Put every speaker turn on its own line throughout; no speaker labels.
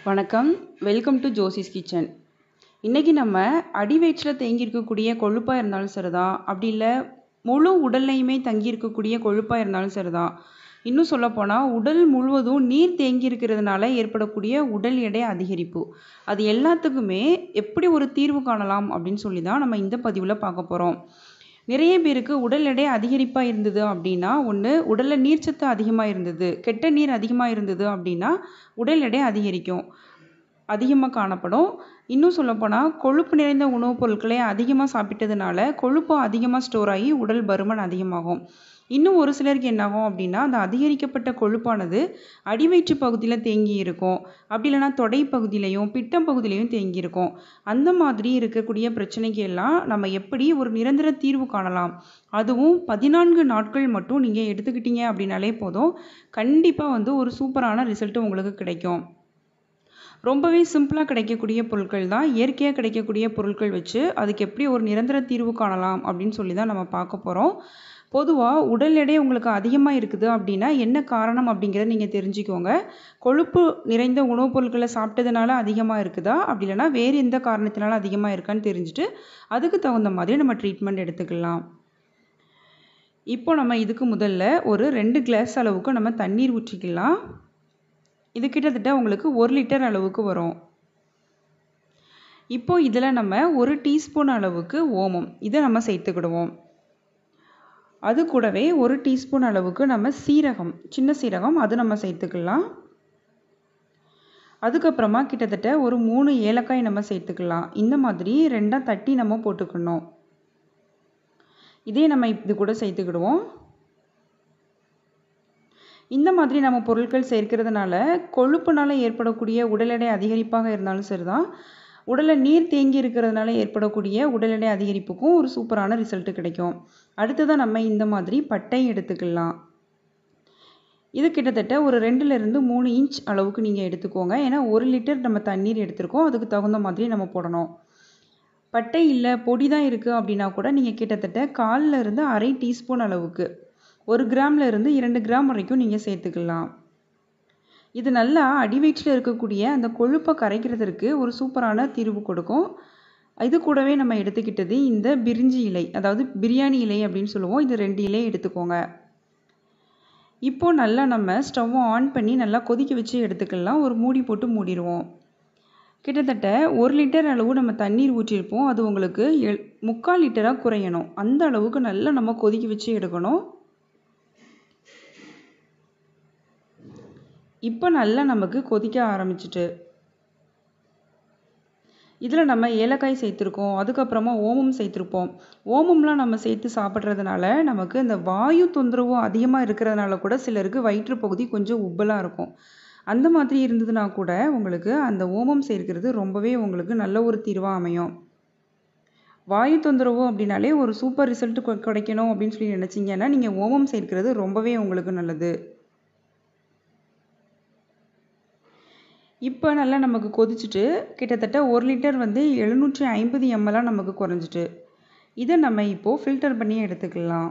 வணக்கம் welcome to Josie's kitchen இன்றைக்கி நம்ம அடி வயிற்றில் தேங்கி இருக்கக்கூடிய கொழுப்பாக இருந்தாலும் சரிதான் அப்படி இல்லை முழு உடல்லையுமே தங்கி இருக்கக்கூடிய கொழுப்பாக இருந்தாலும் சரிதான் இன்னும் சொல்லப்போனால் உடல் முழுவதும் நீர் தேங்கி இருக்கிறதுனால ஏற்படக்கூடிய உடல் எடை அதிகரிப்பு அது எல்லாத்துக்குமே எப்படி ஒரு தீர்வு காணலாம் அப்படின்னு சொல்லி தான் நம்ம இந்த பதிவில் பார்க்க போகிறோம் நிறைய பேருக்கு உடல் எடை அதிகரிப்பாக இருந்தது அப்படின்னா ஒன்று உடலில் நீர்ச்சத்து அதிகமாக இருந்தது கெட்ட நீர் அதிகமாக இருந்தது அப்படின்னா உடல் எடை அதிகரிக்கும் அதிகமாக காணப்படும் இன்னும் சொல்லப்போனால் கொழுப்பு நிறைந்த உணவுப் பொருட்களை அதிகமாக சாப்பிட்டதுனால கொழுப்பு அதிகமாக ஸ்டோர் ஆகி உடல் பருமன் அதிகமாகும் இன்னும் ஒரு சிலருக்கு என்னாகும் அப்படின்னா அந்த அதிகரிக்கப்பட்ட கொழுப்பானது அடிவயிற்று பகுதியில் தேங்கி இருக்கும் அப்படி இல்லைன்னா தொடை பகுதியிலையும் பிட்டம் பகுதியிலையும் தேங்கி இருக்கும் அந்த மாதிரி இருக்கக்கூடிய பிரச்சனைக்கு எல்லாம் நம்ம எப்படி ஒரு நிரந்தர தீர்வு காணலாம் அதுவும் பதினான்கு நாட்கள் மட்டும் நீங்கள் எடுத்துக்கிட்டீங்க அப்படின்னாலே போதும் கண்டிப்பாக வந்து ஒரு சூப்பரான ரிசல்ட் உங்களுக்கு கிடைக்கும் ரொம்பவே சிம்பிளாக கிடைக்கக்கூடிய பொருட்கள் தான் இயற்கையாக கிடைக்கக்கூடிய பொருட்கள் வச்சு அதுக்கு எப்படி ஒரு நிரந்தர தீர்வு காணலாம் அப்படின்னு சொல்லி தான் நம்ம பார்க்க போகிறோம் பொதுவாக உடல் எடை உங்களுக்கு அதிகமாக இருக்குது அப்படின்னா என்ன காரணம் அப்படிங்கிறத நீங்கள் தெரிஞ்சுக்கோங்க கொழுப்பு நிறைந்த உணவுப் பொருட்களை சாப்பிட்டதுனால அதிகமாக இருக்குதா அப்படி இல்லைன்னா வேறு எந்த காரணத்தினால அதிகமாக இருக்கான்னு தெரிஞ்சுட்டு அதுக்கு தகுந்த மாதிரி நம்ம ட்ரீட்மெண்ட் எடுத்துக்கலாம் இப்போ நம்ம இதுக்கு முதல்ல ஒரு ரெண்டு கிளாஸ் அளவுக்கு நம்ம தண்ணீர் ஊற்றிக்கலாம் இது கிட்டத்தட்ட உங்களுக்கு ஒரு லிட்டர் அளவுக்கு வரும் இப்போ இதில் நம்ம ஒரு டீஸ்பூன் அளவுக்கு ஓமம் இதை நம்ம சேர்த்துக்கிடுவோம் அது கூடவே ஒரு டீஸ்பூன் அளவுக்கு நம்ம சீரகம் சின்ன சீரகம் அது நம்ம சேர்த்துக்கலாம் அதுக்கப்புறமா கிட்டத்தட்ட ஒரு மூணு ஏலக்காய் நம்ம சேர்த்துக்கலாம் இந்த மாதிரி ரெண்டாக தட்டி நம்ம போட்டுக்கணும் இதே நம்ம இது கூட சேர்த்துக்கிடுவோம் இந்த மாதிரி நம்ம பொருட்கள் சேர்க்கிறதுனால கொழுப்புனால ஏற்படக்கூடிய உடல் எடை அதிகரிப்பாக இருந்தாலும் சரிதான் உடலில் நீர் தேங்கி இருக்கிறதுனால ஏற்படக்கூடிய உடல் எடை அதிகரிப்புக்கும் ஒரு சூப்பரான ரிசல்ட் கிடைக்கும் அடுத்ததாக நம்ம இந்த மாதிரி பட்டை எடுத்துக்கலாம் இது கிட்டத்தட்ட ஒரு ரெண்டுலேருந்து மூணு இன்ச் அளவுக்கு நீங்கள் எடுத்துக்கோங்க ஏன்னா ஒரு லிட்டர் நம்ம தண்ணீர் எடுத்திருக்கோம் அதுக்கு தகுந்த மாதிரி நம்ம போடணும் பட்டை இல்லை பொடி தான் இருக்குது அப்படின்னா கூட நீங்கள் கிட்டத்தட்ட காலில் இருந்து அரை டீஸ்பூன் அளவுக்கு ஒரு கிராமில் இருந்து இரண்டு கிராம் வரைக்கும் நீங்கள் சேர்த்துக்கலாம் இது நல்லா அடிவயிற்றில் இருக்கக்கூடிய அந்த கொழுப்பை கரைக்கிறதுக்கு ஒரு சூப்பரான தீர்வு கொடுக்கும் இது கூடவே நம்ம எடுத்துக்கிட்டது இந்த பிரிஞ்சி இலை அதாவது பிரியாணி இலை அப்படின்னு சொல்லுவோம் இது ரெண்டு இலை எடுத்துக்கோங்க இப்போ நல்லா நம்ம ஸ்டவ்வை ஆன் பண்ணி நல்லா கொதிக்க வச்சு எடுத்துக்கலாம் ஒரு மூடி போட்டு மூடிடுவோம் கிட்டத்தட்ட ஒரு லிட்டர் அளவு நம்ம தண்ணீர் ஊற்றிருப்போம் அது உங்களுக்கு எ முக்கால் லிட்டராக குறையணும் அந்த அளவுக்கு நல்லா நம்ம கொதிக்க வச்சு எடுக்கணும் இப்போ நல்லா நமக்கு கொதிக்க ஆரம்பிச்சிட்டு இதில் நம்ம ஏலக்காய் சேர்த்துருக்கோம் அதுக்கப்புறமா ஓமம் சேர்த்துருப்போம் ஓமம்லாம் நம்ம சேர்த்து சாப்பிட்றதுனால நமக்கு இந்த வாயு தொந்தரவு அதிகமாக இருக்கிறதுனால கூட சிலருக்கு வயிற்று பகுதி கொஞ்சம் உப்பலாக இருக்கும் அந்த மாதிரி இருந்ததுன்னா கூட உங்களுக்கு அந்த ஓமம் சேர்க்கிறது ரொம்பவே உங்களுக்கு நல்ல ஒரு தீர்வாக அமையும் வாயு தொந்தரவு அப்படின்னாலே ஒரு சூப்பர் ரிசல்ட் கிடைக்கணும் அப்படின்னு சொல்லி நினச்சிங்கன்னா நீங்கள் ஓமம் சேர்க்கிறது ரொம்பவே உங்களுக்கு நல்லது இப்போ நல்லா நமக்கு கொதிச்சுட்டு கிட்டத்தட்ட ஒரு லிட்டர் வந்து எழுநூற்றி ஐம்பது எம்எல்லாக நமக்கு குறைஞ்சிட்டு இதை நம்ம இப்போது ஃபில்டர் பண்ணி எடுத்துக்கலாம்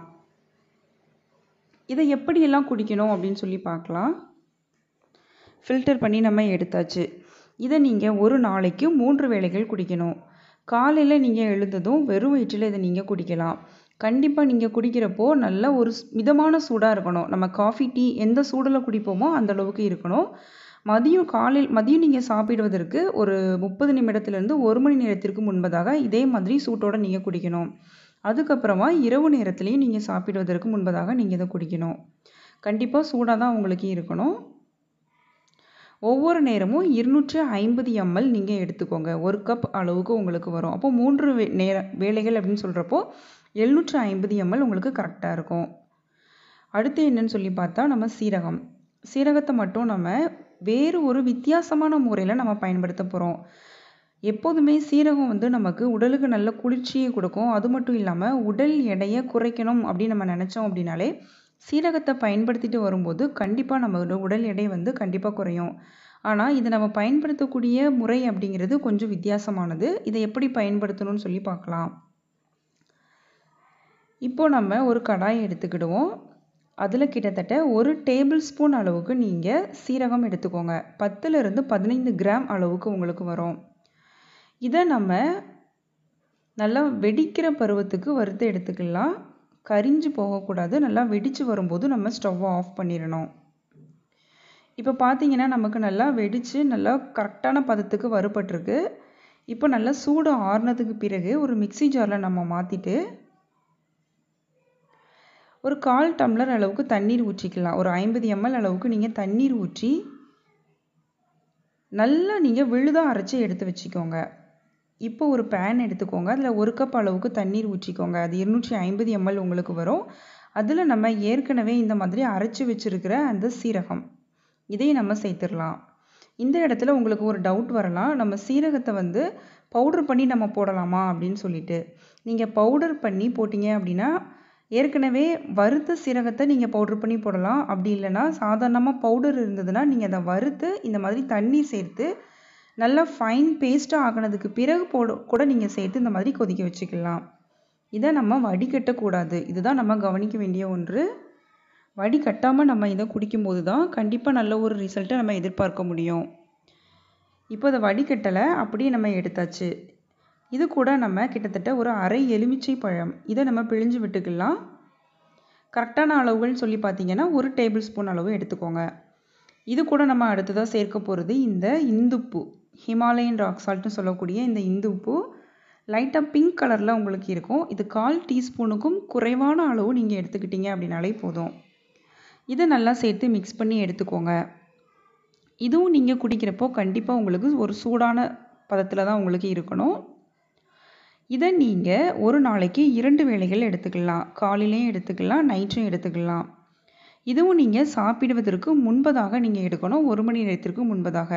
இதை எப்படியெல்லாம் குடிக்கணும் அப்படின்னு சொல்லி பார்க்கலாம் ஃபில்டர் பண்ணி நம்ம எடுத்தாச்சு இதை நீங்கள் ஒரு நாளைக்கு மூன்று வேளைகள் குடிக்கணும் காலையில் நீங்கள் எழுந்ததும் வெறும் வயிற்றில் இதை நீங்கள் குடிக்கலாம் கண்டிப்பாக நீங்கள் குடிக்கிறப்போ நல்ல ஒரு மிதமான சூடாக இருக்கணும் நம்ம காஃபி டீ எந்த சூடில் குடிப்போமோ அந்த அளவுக்கு இருக்கணும் மதியம் காலையில் மதியம் நீங்கள் சாப்பிடுவதற்கு ஒரு முப்பது நிமிடத்துலேருந்து ஒரு மணி நேரத்திற்கு முன்பதாக இதே மாதிரி சூட்டோடு நீங்கள் குடிக்கணும் அதுக்கப்புறமா இரவு நேரத்துலையும் நீங்கள் சாப்பிடுவதற்கு முன்பதாக நீங்கள் இதை குடிக்கணும் கண்டிப்பாக சூடாக தான் உங்களுக்கு இருக்கணும் ஒவ்வொரு நேரமும் இருநூற்று ஐம்பது எம்எல் நீங்கள் எடுத்துக்கோங்க ஒரு கப் அளவுக்கு உங்களுக்கு வரும் அப்போ மூன்று வே நேர வேலைகள் அப்படின்னு சொல்கிறப்போ எழுநூற்று ஐம்பது எம்எல் உங்களுக்கு கரெக்டாக இருக்கும் அடுத்து என்னன்னு சொல்லி பார்த்தா நம்ம சீரகம் சீரகத்தை மட்டும் நம்ம வேறு ஒரு வித்தியாசமான முறையில் நம்ம பயன்படுத்த போகிறோம் எப்போதுமே சீரகம் வந்து நமக்கு உடலுக்கு நல்ல குளிர்ச்சியை கொடுக்கும் அது மட்டும் இல்லாமல் உடல் எடையை குறைக்கணும் அப்படின்னு நம்ம நினச்சோம் அப்படின்னாலே சீரகத்தை பயன்படுத்திட்டு வரும்போது கண்டிப்பாக நம்ம உடல் எடை வந்து கண்டிப்பாக குறையும் ஆனால் இதை நம்ம பயன்படுத்தக்கூடிய முறை அப்படிங்கிறது கொஞ்சம் வித்தியாசமானது இதை எப்படி பயன்படுத்தணும்னு சொல்லி பார்க்கலாம் இப்போ நம்ம ஒரு கடாயை எடுத்துக்கிடுவோம் அதில் கிட்டத்தட்ட ஒரு டேபிள் ஸ்பூன் அளவுக்கு நீங்கள் சீரகம் எடுத்துக்கோங்க பத்துலேருந்து பதினைந்து கிராம் அளவுக்கு உங்களுக்கு வரும் இதை நம்ம நல்லா வெடிக்கிற பருவத்துக்கு வறுத்து எடுத்துக்கலாம் கரிஞ்சு போகக்கூடாது நல்லா வெடித்து வரும்போது நம்ம ஸ்டவ்வை ஆஃப் பண்ணிடணும் இப்போ பார்த்தீங்கன்னா நமக்கு நல்லா வெடித்து நல்லா கரெக்டான பதத்துக்கு வறுபட்டிருக்கு இப்போ நல்லா சூடு ஆறுனதுக்கு பிறகு ஒரு மிக்சி ஜாரில் நம்ம மாற்றிட்டு ஒரு கால் டம்ளர் அளவுக்கு தண்ணீர் ஊற்றிக்கலாம் ஒரு ஐம்பது எம்எல் அளவுக்கு நீங்கள் தண்ணீர் ஊற்றி நல்லா நீங்கள் விழுதாக அரைச்சி எடுத்து வச்சுக்கோங்க இப்போ ஒரு பேன் எடுத்துக்கோங்க அதில் ஒரு கப் அளவுக்கு தண்ணீர் ஊற்றிக்கோங்க அது இருநூற்றி ஐம்பது எம்எல் உங்களுக்கு வரும் அதில் நம்ம ஏற்கனவே இந்த மாதிரி அரைச்சி வச்சுருக்கிற அந்த சீரகம் இதையும் நம்ம சேர்த்துடலாம் இந்த இடத்துல உங்களுக்கு ஒரு டவுட் வரலாம் நம்ம சீரகத்தை வந்து பவுடர் பண்ணி நம்ம போடலாமா அப்படின்னு சொல்லிட்டு நீங்கள் பவுடர் பண்ணி போட்டிங்க அப்படின்னா ஏற்கனவே வறுத்த சீரகத்தை நீங்கள் பவுடர் பண்ணி போடலாம் அப்படி இல்லைன்னா சாதாரணமாக பவுடர் இருந்ததுன்னா நீங்கள் அதை வறுத்து இந்த மாதிரி தண்ணி சேர்த்து நல்லா ஃபைன் பேஸ்ட்டாக ஆகினதுக்கு பிறகு போட கூட நீங்கள் சேர்த்து இந்த மாதிரி கொதிக்க வச்சுக்கலாம் இதை நம்ம வடிகட்டக்கூடாது இதுதான் நம்ம கவனிக்க வேண்டிய ஒன்று வடிகட்டாமல் நம்ம இதை குடிக்கும்போது தான் கண்டிப்பாக நல்ல ஒரு ரிசல்ட்டை நம்ம எதிர்பார்க்க முடியும் இப்போ அதை வடிகட்டலை அப்படியே நம்ம எடுத்தாச்சு இது கூட நம்ம கிட்டத்தட்ட ஒரு அரை எலுமிச்சை பழம் இதை நம்ம பிழிஞ்சு விட்டுக்கலாம் கரெக்டான அளவுகள்னு சொல்லி பார்த்தீங்கன்னா ஒரு டேபிள் ஸ்பூன் அளவு எடுத்துக்கோங்க இது கூட நம்ம அடுத்ததாக சேர்க்க போகிறது இந்த இந்துப்பு ஹிமாலயன் ராக் சால்ட்னு சொல்லக்கூடிய இந்த இந்துப்பு லைட்டாக பிங்க் கலரில் உங்களுக்கு இருக்கும் இது கால் டீஸ்பூனுக்கும் குறைவான அளவு நீங்கள் எடுத்துக்கிட்டீங்க அப்படின்னாலே போதும் இதை நல்லா சேர்த்து மிக்ஸ் பண்ணி எடுத்துக்கோங்க இதுவும் நீங்கள் குடிக்கிறப்போ கண்டிப்பாக உங்களுக்கு ஒரு சூடான பதத்தில் தான் உங்களுக்கு இருக்கணும் இதை நீங்கள் ஒரு நாளைக்கு இரண்டு வேளைகள் எடுத்துக்கலாம் காலையிலையும் எடுத்துக்கலாம் நைட்டும் எடுத்துக்கலாம் இதுவும் நீங்கள் சாப்பிடுவதற்கு முன்பதாக நீங்கள் எடுக்கணும் ஒரு மணி நேரத்திற்கு முன்பதாக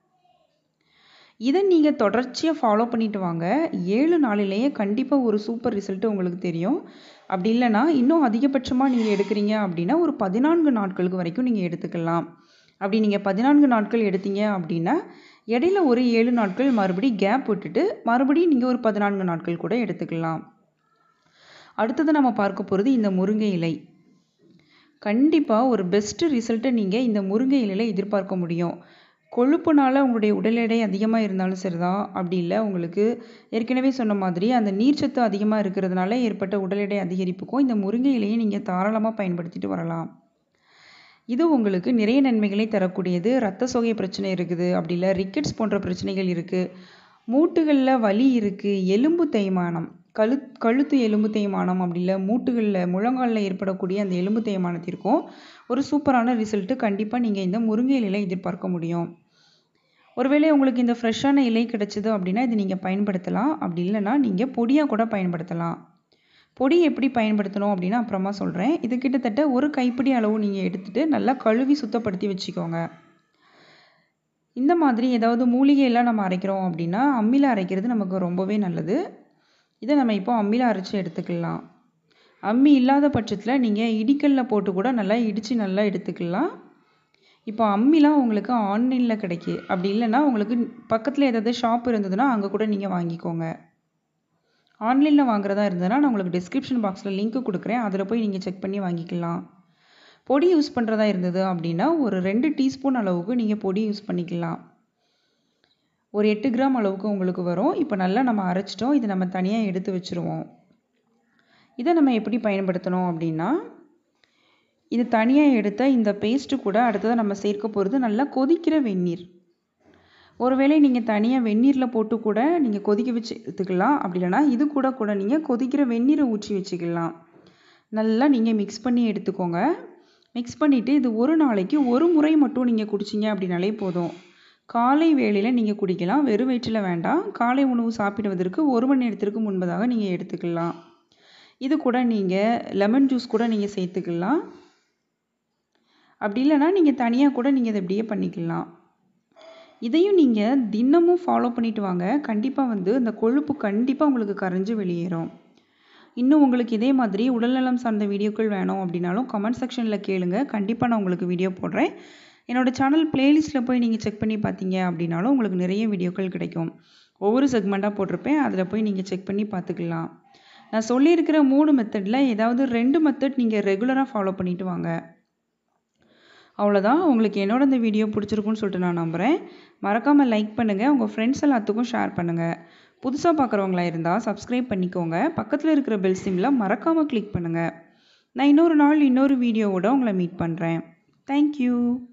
இதை நீங்கள் தொடர்ச்சியாக ஃபாலோ பண்ணிட்டு வாங்க ஏழு நாளிலேயே கண்டிப்பாக ஒரு சூப்பர் ரிசல்ட்டு உங்களுக்கு தெரியும் அப்படி இல்லைன்னா இன்னும் அதிகபட்சமாக நீங்கள் எடுக்கிறீங்க அப்படின்னா ஒரு பதினான்கு நாட்களுக்கு வரைக்கும் நீங்கள் எடுத்துக்கலாம் அப்படி நீங்கள் பதினான்கு நாட்கள் எடுத்தீங்க அப்படின்னா இடையில ஒரு ஏழு நாட்கள் மறுபடியும் கேப் விட்டுட்டு மறுபடியும் நீங்கள் ஒரு பதினான்கு நாட்கள் கூட எடுத்துக்கலாம் அடுத்தது நம்ம பார்க்க போகிறது இந்த முருங்கை இலை கண்டிப்பாக ஒரு பெஸ்ட்டு ரிசல்ட்டை நீங்கள் இந்த முருங்கை இலையில் எதிர்பார்க்க முடியும் கொழுப்புனால உங்களுடைய உடல் எடை அதிகமாக இருந்தாலும் சரிதான் அப்படி இல்லை உங்களுக்கு ஏற்கனவே சொன்ன மாதிரி அந்த நீர்ச்சத்து அதிகமாக இருக்கிறதுனால ஏற்பட்ட உடல் எடை அதிகரிப்புக்கும் இந்த முருங்கை இலையை நீங்கள் தாராளமாக பயன்படுத்திட்டு வரலாம் இது உங்களுக்கு நிறைய நன்மைகளை தரக்கூடியது ரத்த சோகை பிரச்சனை இருக்குது அப்படி இல்லை ரிக்கெட்ஸ் போன்ற பிரச்சனைகள் இருக்குது மூட்டுகளில் வலி இருக்குது எலும்பு தேய்மானம் கழு கழுத்து எலும்பு தேய்மானம் அப்படி இல்லை மூட்டுகளில் முழங்காலில் ஏற்படக்கூடிய அந்த எலும்பு தேய்மானத்திற்கும் ஒரு சூப்பரான ரிசல்ட்டு கண்டிப்பாக நீங்கள் இந்த முருங்கை இலையில் எதிர்பார்க்க முடியும் ஒருவேளை உங்களுக்கு இந்த ஃப்ரெஷ்ஷான இலை கிடச்சிது அப்படின்னா இது நீங்கள் பயன்படுத்தலாம் அப்படி இல்லைன்னா நீங்கள் பொடியாக கூட பயன்படுத்தலாம் பொடி எப்படி பயன்படுத்தணும் அப்படின்னா அப்புறமா சொல்கிறேன் இது கிட்டத்தட்ட ஒரு கைப்பிடி அளவு நீங்கள் எடுத்துகிட்டு நல்லா கழுவி சுத்தப்படுத்தி வச்சுக்கோங்க இந்த மாதிரி ஏதாவது மூலிகையெல்லாம் நம்ம அரைக்கிறோம் அப்படின்னா அம்மியில் அரைக்கிறது நமக்கு ரொம்பவே நல்லது இதை நம்ம இப்போ அம்மியில் அரைச்சி எடுத்துக்கலாம் அம்மி இல்லாத பட்சத்தில் நீங்கள் இடிக்கல்ல போட்டு கூட நல்லா இடித்து நல்லா எடுத்துக்கலாம் இப்போ அம்மிலாம் உங்களுக்கு ஆன்லைனில் கிடைக்கு அப்படி இல்லைன்னா உங்களுக்கு பக்கத்தில் ஏதாவது ஷாப் இருந்ததுன்னா அங்கே கூட நீங்கள் வாங்கிக்கோங்க ஆன்லைனில் வாங்குறதா இருந்ததுன்னா நான் உங்களுக்கு டிஸ்கிரிப்ஷன் பாக்ஸில் லிங்க் கொடுக்குறேன் அதில் போய் நீங்கள் செக் பண்ணி வாங்கிக்கலாம் பொடி யூஸ் பண்ணுறதா இருந்தது அப்படின்னா ஒரு ரெண்டு டீஸ்பூன் அளவுக்கு நீங்கள் பொடி யூஸ் பண்ணிக்கலாம் ஒரு எட்டு கிராம் அளவுக்கு உங்களுக்கு வரும் இப்போ நல்லா நம்ம அரைச்சிட்டோம் இதை நம்ம தனியாக எடுத்து வச்சுருவோம் இதை நம்ம எப்படி பயன்படுத்தணும் அப்படின்னா இது தனியாக எடுத்த இந்த பேஸ்ட்டு கூட அடுத்ததாக நம்ம சேர்க்க போகிறது நல்லா கொதிக்கிற வெந்நீர் ஒருவேளை நீங்கள் தனியாக வெந்நீரில் போட்டு கூட நீங்கள் கொதிக்க வச்சு எடுத்துக்கலாம் அப்படி இல்லைனா இது கூட கூட நீங்கள் கொதிக்கிற வெந்நீரை ஊற்றி வச்சுக்கலாம் நல்லா நீங்கள் மிக்ஸ் பண்ணி எடுத்துக்கோங்க மிக்ஸ் பண்ணிவிட்டு இது ஒரு நாளைக்கு ஒரு முறை மட்டும் நீங்கள் குடிச்சிங்க அப்படின்னாலே போதும் காலை வேளையில் நீங்கள் குடிக்கலாம் வெறும் வயிற்றில் வேண்டாம் காலை உணவு சாப்பிடுவதற்கு ஒரு மணி நேரத்திற்கு முன்பதாக நீங்கள் எடுத்துக்கலாம் இது கூட நீங்கள் லெமன் ஜூஸ் கூட நீங்கள் சேர்த்துக்கலாம் அப்படி இல்லைனா நீங்கள் தனியாக கூட நீங்கள் இதை இப்படியே பண்ணிக்கலாம் இதையும் நீங்கள் தினமும் ஃபாலோ பண்ணிட்டு வாங்க கண்டிப்பாக வந்து இந்த கொழுப்பு கண்டிப்பாக உங்களுக்கு கரைஞ்சு வெளியேறும் இன்னும் உங்களுக்கு இதே மாதிரி உடல்நலம் சார்ந்த வீடியோக்கள் வேணும் அப்படின்னாலும் கமெண்ட் செக்ஷனில் கேளுங்க கண்டிப்பாக நான் உங்களுக்கு வீடியோ போடுறேன் என்னோடய சேனல் பிளேலிஸ்ட்டில் போய் நீங்கள் செக் பண்ணி பார்த்தீங்க அப்படின்னாலும் உங்களுக்கு நிறைய வீடியோக்கள் கிடைக்கும் ஒவ்வொரு செக்மெண்ட்டாக போட்டிருப்பேன் அதில் போய் நீங்கள் செக் பண்ணி பார்த்துக்கலாம் நான் சொல்லியிருக்கிற மூணு மெத்தடில் ஏதாவது ரெண்டு மெத்தட் நீங்கள் ரெகுலராக ஃபாலோ பண்ணிட்டு வாங்க அவ்வளோதான் உங்களுக்கு என்னோட இந்த வீடியோ பிடிச்சிருக்குன்னு சொல்லிட்டு நான் நம்புகிறேன் மறக்காமல் லைக் பண்ணுங்கள் உங்கள் ஃப்ரெண்ட்ஸ் எல்லாத்துக்கும் ஷேர் பண்ணுங்கள் புதுசாக பார்க்குறவங்களா இருந்தால் சப்ஸ்கிரைப் பண்ணிக்கோங்க பக்கத்தில் இருக்கிற பெல் சிம்மில் மறக்காமல் கிளிக் பண்ணுங்கள் நான் இன்னொரு நாள் இன்னொரு வீடியோவோட உங்களை மீட் பண்ணுறேன் தேங்க்யூ